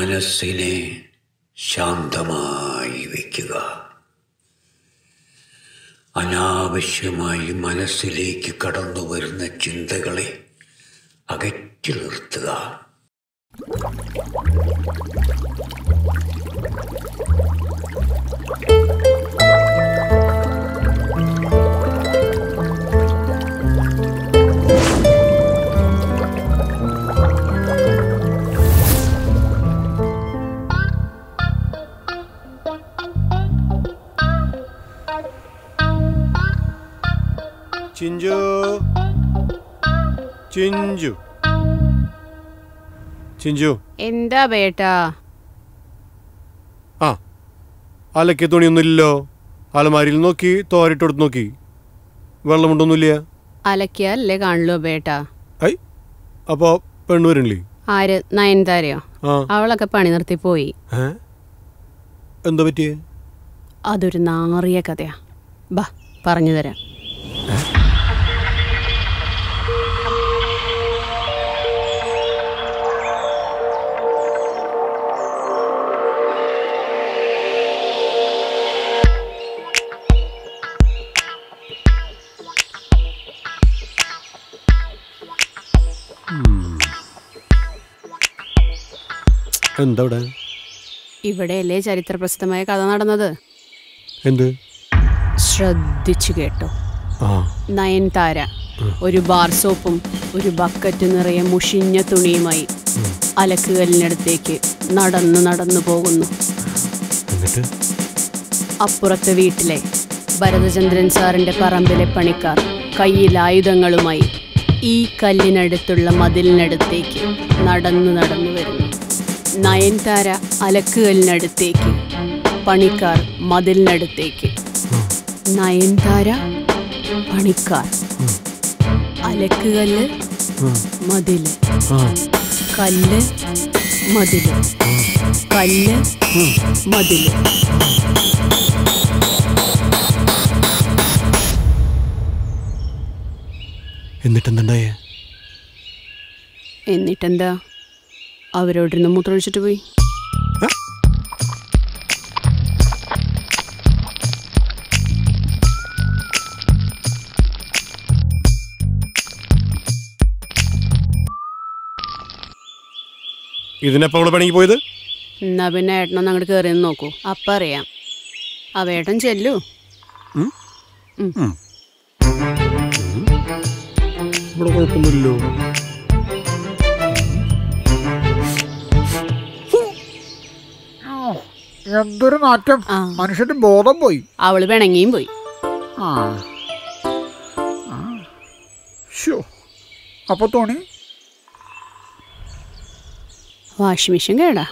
മനസ്സിനെ ശാന്തമായി വയ്ക്കുക അനാവശ്യമായി മനസ്സിലേക്ക് കടന്നു വരുന്ന ചിന്തകളെ അകറ്റി നിർത്തുക ചിഞ്ചു ചിഞ്ചു ചിഞ്ചു എന്താ ബേട്ടാ ആ അലക്കിയ തുണിയൊന്നുമില്ലല്ലോ അലമാരിയിൽ നോക്കി തോരിട്ടെടുത്ത് നോക്കി വെള്ളമുണ്ടൊന്നുമില്ല അലക്കിയല്ലേ കാണുള്ളൂ ബേട്ടാ ഐ അപ്പോ പെണ്ണു വരണില്ലേ ആര് നയൻതാരയോ ആ അവളൊക്കെ പണി നിർത്തി പോയി ഏ എന്താ പറ്റിയേ അതൊരു നാറിയ കഥയാ ബാ പറഞ്ഞു തരാം എന്താ ഇവിടെ ഇവിടെയല്ലേ ചരിത്രപ്രസിദ്ധമായ കഥ നടന്നത് എന്ത് ശ്രദ്ധിച്ചു കേട്ടോ ആ നയൻതാര ഒരു ബാർ സോപ്പും ഒരു ബക്കറ്റ് നിറയെ മുഷിഞ്ഞ തുണിയുമായി അലക്കുകല്ലിനടുത്തേക്ക് നടന്നു നടന്നു പോകുന്നു എന്നിട്ട് അപ്പുറത്തെ വീട്ടിലെ ഭരതചന്ദ്രൻ സാറിന്റെ പറമ്പിലെ പണിക്കാർ കയ്യിൽ ആയുധങ്ങളുമായി ഈ കല്ലിനടുത്തുള്ള മതിലിനടുത്തേക്ക് നടന്നു നടന്നു വരുന്നു നയൻതാര അലക്കുകല്ലിനടുത്തേക്ക് പണിക്കാർ മതിലിനടുത്തേക്ക് നയൻതാര പണിക്കാർ അലക്കുകല്ല് മതില് ആ കല്ല് മതില് കല്ല് മതില് എന്നിട്ട് എന്തുണ്ടായേ എന്നിട്ടെന്താ അവരോടിരുന്ന് മൂത്രമൊഴിച്ചിട്ട് പോയി ഇതിനെപ്പോ അവള് പണിക്ക് പോയത് എന്നാ പിന്നെ ഏട്ടനൊന്ന് അങ്ങോട്ട് കയറി നിന്ന് നോക്കൂ അപ്പം അറിയാം അവയേട്ടൻ ചെല്ലൂ ഇവിടെ കുഴപ്പമൊന്നുമില്ലല്ലോ എന്തൊരു നാറ്റം ആ. മനുഷ്യന്റെ ബോധം പോയി അവള് പിണങ്ങിയും പോയി ആ ആ. ശ്ശോ. അപ്പൊ തോണി വാഷിംഗ് മെഷീൻ കേടാ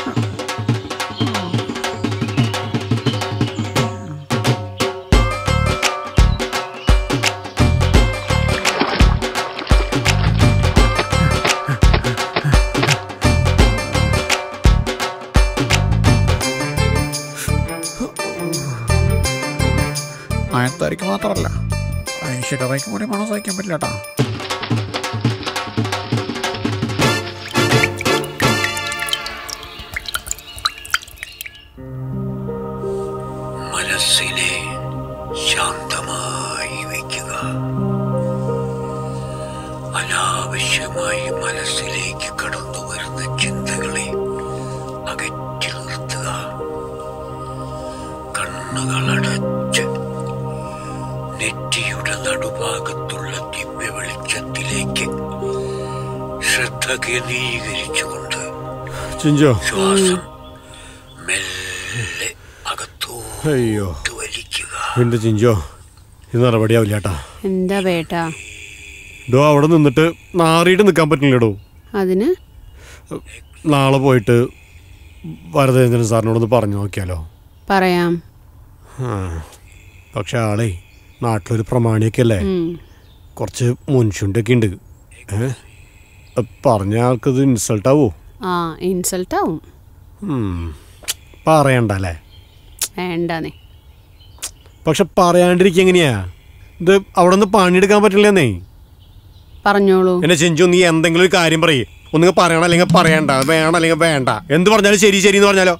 നയൻതാരിക്ക് മാത്രല്ല ഐശ്വര്യതയ്ക്ക് കൂടി മണം സഹിക്കാൻ പറ്റില്ല കേട്ടാ മനസ്സിനെ ശാന്തമായി വയ്ക്കുക അനാവശ്യമായി മനസ്സിലേക്ക് കടന്നു വരുന്ന ചിന്തകളെ അകറ്റി നിർത്തുക കണ്ണുകളടച്ച് നെറ്റിയുടെ നടുഭാഗത്തുള്ള ദിവ്യ വെളിച്ചത്തിലേക്ക് ശ്രദ്ധ കേന്ദ്രീകരിച്ചുകൊണ്ട് ചിഞ്ചോ ശ്വാസം മെല്ലെ അകത്തോട്ട് അയ്യോ വലിക്കുക എന്റെ ചിഞ്ചോ ഇത് നടപടിയാവില്ല ചേട്ടാ എന്താ ബേട്ടാ ഡോ അവിടെ നിന്നിട്ട് നാറിയിട്ട് നിൽക്കാൻ പറ്റില്ലടോ അതിന് നാളെ പോയിട്ട് വരദേന്ദ്രൻ സാറിനോടൊന്ന് പറഞ്ഞു നോക്കിയാലോ പറയാം ആ. പക്ഷെ ആളെ നാട്ടിലൊരു പ്രമാണിയൊക്കെ അല്ലേ ഉം. കുറച്ച് മുൻഷുണ്ടൊക്കെ ഉണ്ട് ഏ പറഞ്ഞ ആൾക്കത് ഇൻസൾട്ട് ആവോ ആ ഇൻസൾട്ട് ആവും ഉം. പറയണ്ട അല്ലേ വേണ്ടാന്നേ പക്ഷെ പറയാണ്ടിരിക്കുക എങ്ങനെയാ ഇത് അവിടെ നിന്ന് പണിയെടുക്കാൻ പറ്റില്ലെന്നേ പറഞ്ഞോളൂ എന്നെ ചെഞ്ചു നീ എന്തെങ്കിലും ഒരു കാര്യം പറയേ ഒന്നുകിൽ പറയണം അല്ലെങ്കിൽ പറയണ്ട വേണം അല്ലെങ്കിൽ വേണ്ട എന്ത് പറഞ്ഞാലും ശരി ശരി എന്ന് പറഞ്ഞാലോ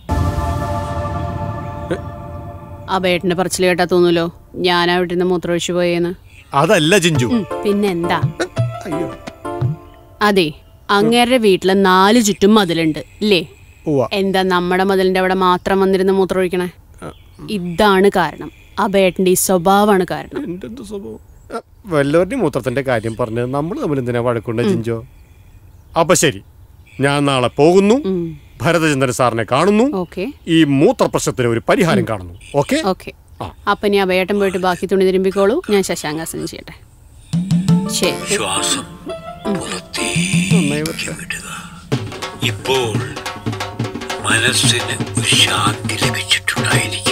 ആ ബേട്ടന്റെ പറച്ചിൽ കേട്ടാ തോന്നൂലോ ഞാനാ വീട്ടിൽ നിന്ന് മൂത്രമൊഴിച്ചു പോയേന്ന് അതല്ല ചിഞ്ചു ഉം, പിന്നെന്താ അയ്യോ അതെ അങ്ങേരുടെ വീട്ടില് നാല് ചുറ്റും മതിലുണ്ട് ഇല്ലേ ഉവ്വ എന്താ നമ്മുടെ മതിലിന്റെ അവിടെ മാത്രം വന്നിരുന്ന് മൂത്രമൊഴിക്കണേ ഇതാണ് കാരണം ആ ബേട്ടന്റെ ഈ സ്വഭാവമാണ് കാരണം എൻ്റെ എന്ത് സ്വഭാവം അ, വല്ലവരുടെയും മൂത്രത്തിന്റെ കാര്യം പറഞ്ഞ് നമ്മൾ തമ്മിൽ എന്തിനാ വഴക്കുണ്ട ചിഞ്ചോ അപ്പൊ ശരി ഞാൻ നാളെ പോകുന്നു ഉം. ഭരതചന്ദ്രൻ സാറിനെ കാണുന്നു ഓക്കെ ഈ മൂത്ര പ്രശ്നത്തിന് ഒരു പരിഹാരം കാണുന്നു ഓക്കെ ഓക്കെ അപ്പൊ ഇനി ആ ബേട്ടൻ പോയിട്ട് ബാക്കി തുണി തിരുമ്പിക്കോളൂ ഞാൻ ശശാങ്കാസനം ചെയ്യട്ടെ ശരി ശ്വാസം പുറത്തേക്ക് വിടുക ഇപ്പോൾ മനസ്സിന് ഒരു ശാന്തി ലഭിച്ചിട്ടുണ്ടായിരിക്കും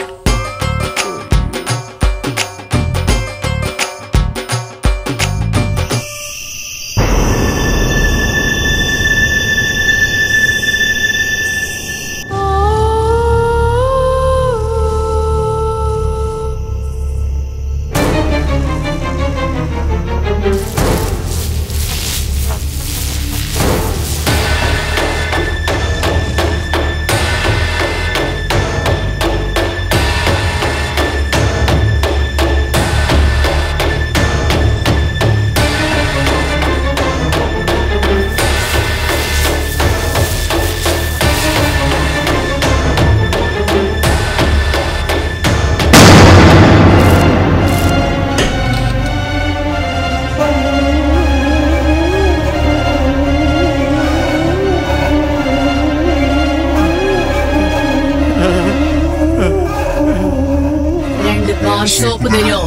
രണ്ട് ബാർ സോപ്പ് തരോ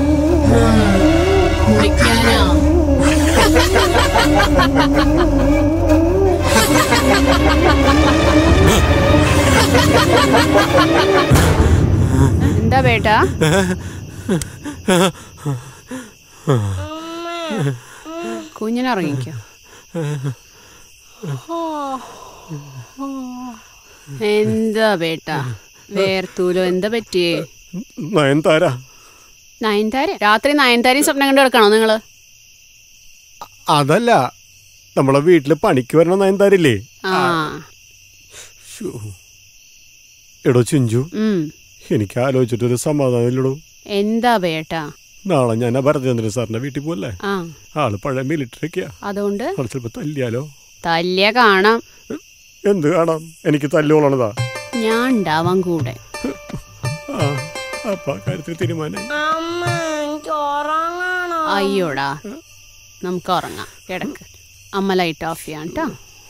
കുളിക്കാനാ എന്താ ബേട്ടാ കുഞ്ഞിനിറങ്ങിക്കോ എന്താ ബേട്ടാ വേർത്തൂലോ എന്താ പറ്റിയേ നയൻതാര നയൻതാര രാത്രി നയൻതാരയും സ്വപ്നം കണ്ടു കിടക്കണോ നിങ്ങള് അതല്ല നമ്മളെ വീട്ടില് പണിക്ക് വരണ നയൻതാരില്ലേ ആ ശ്ശോ. എടോ ചിഞ്ചു ഉം എനിക്ക് ആലോചിച്ചിട്ടൊരു സമാധാനമില്ലടോ എന്താ ബേട്ടാ നാളെ ഞാൻ ആ ഭരതചന്ദ്രൻ സാറിന്റെ വീട്ടിൽ പോലേ ആ ആള് പഴയ മിലിറ്ററിയൊക്കെയാ അതുകൊണ്ട് ആള് ചിലപ്പോ തല്ലിയാലോ തല്ലിയ കാണാം എന്ത് കാണാം എനിക്ക് തല്ലുകൊള്ളണതാ ഞാൻ ഉണ്ടാവാൻ കൂടെ ആ അപ്പൊ ആ കാര്യത്തിൽ തീരുമാനായി അയ്യോടാ നമുക്ക് ഉറങ്ങാം കിടക്ക് അമ്മ ലൈറ്റ് ഓഫ് ചെയ്യാം കേട്ടോ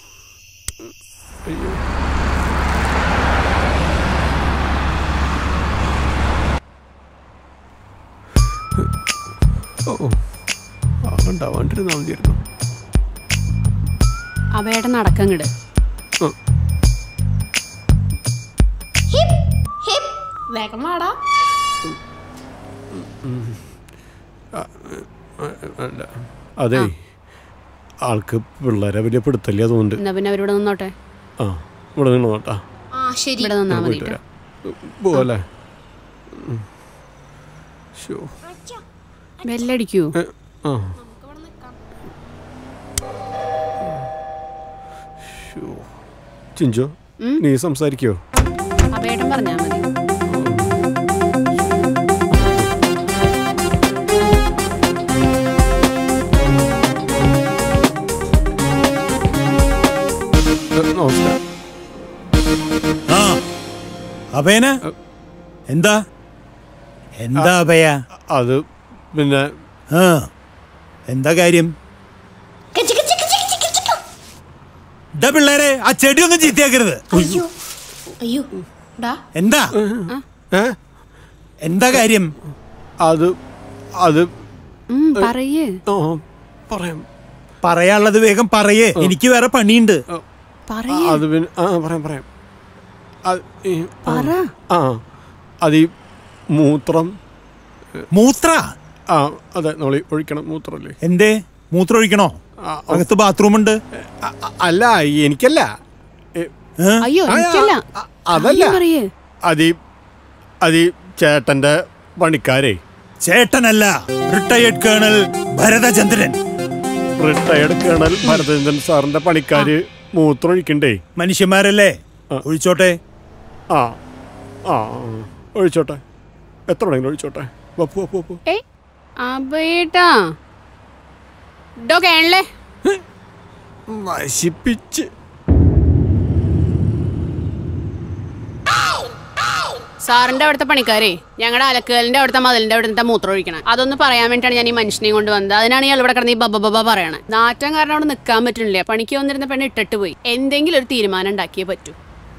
ആളുണ്ടാവാണ്ടിരുന്നാ മതിയായിരുന്നു അവയുടെ നടക്കങ്ങിട് വേഗം വാടാ അല്ല അതെ ആൾക്ക് പിള്ളേരെ വലിയ പിടുത്തല്ലേ അതുകൊണ്ട് എന്നാ പിന്നെ അവരിവിടെ നിന്നോട്ടെ ആ ഇവിടെ നിന്ന് നോട്ടാ ആ ശരി ഇവിടെ നിന്നാ മതി പോയിട്ട് വരാം പോവല്ലേ ഉം. ശോ. ബെല്ലടിക്കൂ ഏ, ആ ശോ. ചിഞ്ചോ ഉം? നീ സംസാരിക്കോ അവേട്ടൻ പറഞ്ഞാ മതി ഏ, നമസ്കാരം ആ അഭയന എന്താ എന്താ അഭയ അത് പിന്നെ ആ എന്താ കാര്യം ഇതാ പിള്ളേരെ ആ ചെടി ഒന്നും ചീത്തയാക്കരുത് അയ്യോ അയ്യോ ഡാ എന്താ ഏ എന്താ കാര്യം അത് അത് ഉം, പറയേ ആ പറയാം പറയാനുള്ളത് വേഗം പറയേ എനിക്ക് വേറെ പണിയുണ്ട് പറയേ അത് പിന്നെ ആ പറയാം പറയാം അത് ഈ- ആ, പറ ആ അത് ഈ മൂത്രം മൂത്ര ആ അതെ നമ്മൾ ഒഴിക്കണം മൂത്രമല്ലേ എന്തേ മൂത്രം ഒഴിക്കണോ ആ, ഓ, അകത്ത് ബാത്റൂം ഉണ്ട് അ- അ- അല്ല എനിക്കല്ല ഏ, ഏ? അയ്യോ ആ, എനിക്കല്ല ആ, അതല്ല കാര്യം പറയേ അത് ഈ അത് ഈ ചേട്ടന്റെ പണിക്കാരേ ചേട്ടനല്ല retired colonel Bharathachandran retired colonel Bharathachandran സാറിന്റെ പണിക്കാര് മൂത്രം ഒഴിക്കണ്ടേ മനുഷ്യന്മാരല്ലേ ഒഴിച്ചോട്ടെ ആ ആ ഒഴിച്ചോട്ടെ എത്ര വേണമെങ്കിലും ഒഴിച്ചോട്ടെ വപ്പു വപ്പു വപ്പു ഏയ് അബേട്ടാ ഡോ കേണല്ലേ നശിപ്പിച്ച് സാറിന്റെ അവിടുത്തെ പണിക്കാരേ ഞങ്ങളുടെ അലക്കുകലിന്റെ അവിടുത്തെ മതിലിന്റെ അവിടുത്തെ മൂത്രം ഒഴിക്കണം അതൊന്ന് പറയാൻ വേണ്ടിയാണ് ഞാൻ ഈ മനുഷ്യനെയും കൊണ്ട് വന്നത് അതിനാണ് ഇയാൾ ഇവിടെ കിടന്ന് ഈ ബബ ബബ പറയണത് നാറ്റം കാരണം അവിടെ നിൽക്കാൻ പറ്റുന്നില്ല പണിക്ക് വന്നിരുന്ന പെണ്ണ് ഇട്ടിട്ട് പോയി എന്തെങ്കിലും ഒരു തീരുമാനം ഉണ്ടാക്കിയേ പറ്റൂ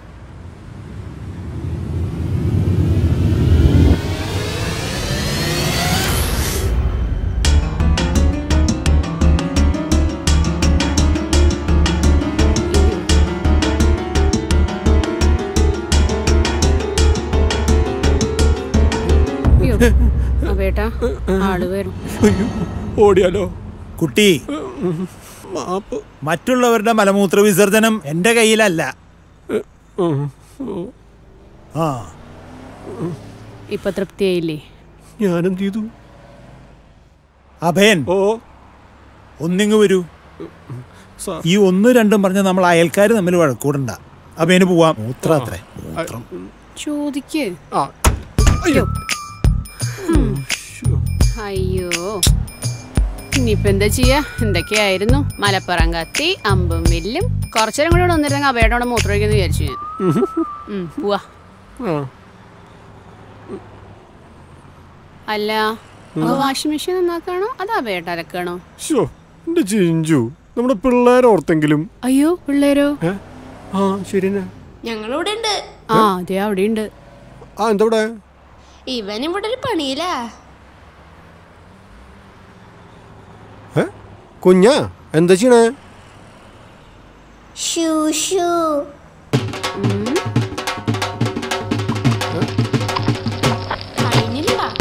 അയ്യോ അബേട്ടാ ആള് വരും അയ്യോ ഓടിയാലോ കുട്ടി മാപ്പ് മറ്റുള്ളവരുടെ മലമൂത്ര വിസർജനം എന്റെ കയ്യിലല്ല ഉം. ആ ഇപ്പൊ തൃപ്തിയായില്ലേ ഞാനെന്ത് ചെയ്തു അഭയൻ ഓ ഒന്നിങ്ങ് വരൂ സാർ ഈ ഒന്നും രണ്ടും പറഞ്ഞ് നമ്മൾ അയൽക്കാർ തമ്മിൽ വഴക്കൂടണ്ട അഭയന് പോവാം മൂത്ര അത്രേ മൂത്രം ചോദിക്ക് ആ അയ്യോ അയ്യോ ഇനിയിപ്പോ എന്താ ചെയ്യാ എന്തൊക്കെയായിരുന്നു മലപ്പുറം കത്തി അമ്പും വില്ലും കുറച്ചേരം കൂടി ഇവിടെ വന്നിരുന്നെങ്കിൽ അബേട്ടോടെ മൂത്രമൊഴിക്കുന്നു വിചാരിച്ചു ഞാൻ ഉം, പോവാ ആ അല്ല വാഷിംഗ് മെഷീൻ നന്നാക്കാണോ അത് അബേട്ട അലക്കാണോ ശോ എന്റെ ചിഞ്ചു നമ്മുടെ പിള്ളേരോർത്തെങ്കിലും അയ്യോ പിള്ളേരോ ഏ ആ ശരി തന്നെ ഞങ്ങളിവിടെ ഉണ്ട് ആ അതെ അവിടെ ഉണ്ട് ആ എന്താ ഇവിടെ ഇവൻ ഇവിടെ ഒരു പണിയിലാ ഏ കുഞ്ഞാ എന്താ ചെയ്യണേ ഷൂ ഷൂ കഴിഞ്ഞില്ലടാ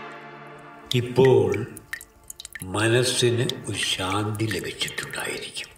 ഇപ്പോൾ മനസ്സിന് ഒരു ശാന്തി ലഭിച്ചിട്ടുണ്ടായിരിക്കും